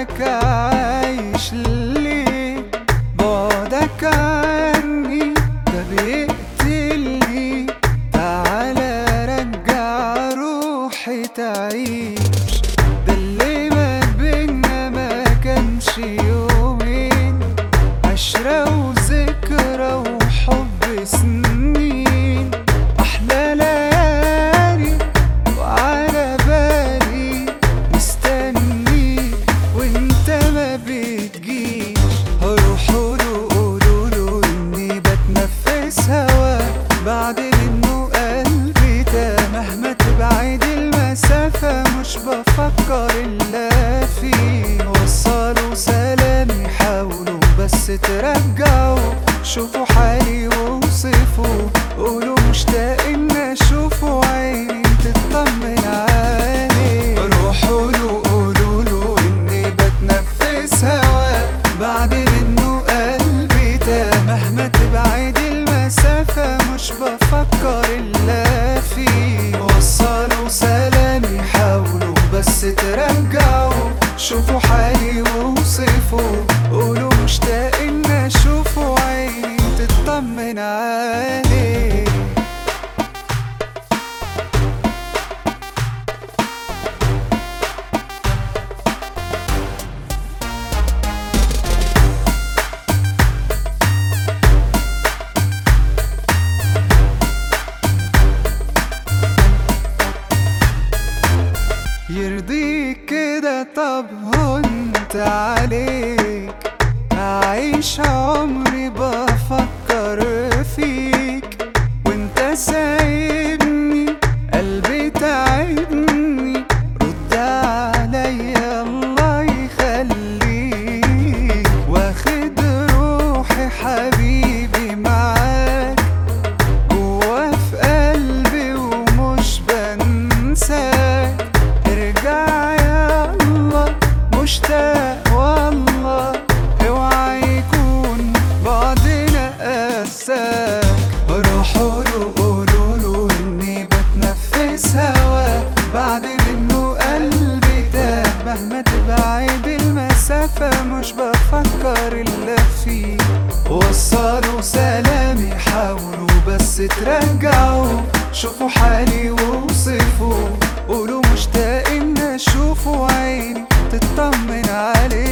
معاك عايش ليه بعدك عني ده بيقتلني تعالى رجع روحي تعيش ده اللي ما بينا ما كانش يومين عشرة وذكرى وحب سنين أحلى ليالي وعلى بالي مستنيك وانت ما بتجيش هروحوا له قولوا له اني بتنفس هواك بعد منه قلبي تاه مهما تبعد المسافة مش بفكر الا فيه وصلوا سلامي حاولوا بس ترجعوا شوفوا حالي ووصفوا قولوا مشتاق ان اشوفه عيني تطمن عليه روحوا له قولوا له اني بتنفس هواك بعد منه قلبي تاه مهما تبعد المسافة مش بفكر الا فيه وصلوا سلامي حاولوا بس ترجعوا شوفوا حالي ووصفوا قولوا مشتاق ان اشوفه عيني تطمن عليه يرضيك كده طب هنت عليك أعيش عمري بفكر فيك وانت سايبني قلبي تعبني رد عليا الله يخليك واخد روحي حبيبي معاك جوا في قلبي ومش بنساك ارجع يا الله مشتاق والله اوعى يكون بعدنا قاساك روحوا له قولوا له اني بتنفس هواك بعد منه قلبي تاه مهما تبعد المسافة مش بفكر الا فيه وصلوا سلامي حاولوا بس ترجعوا شوفوا حالي ووصفوا قولوا مشتاق ان اشوفه عيني تطمن عليه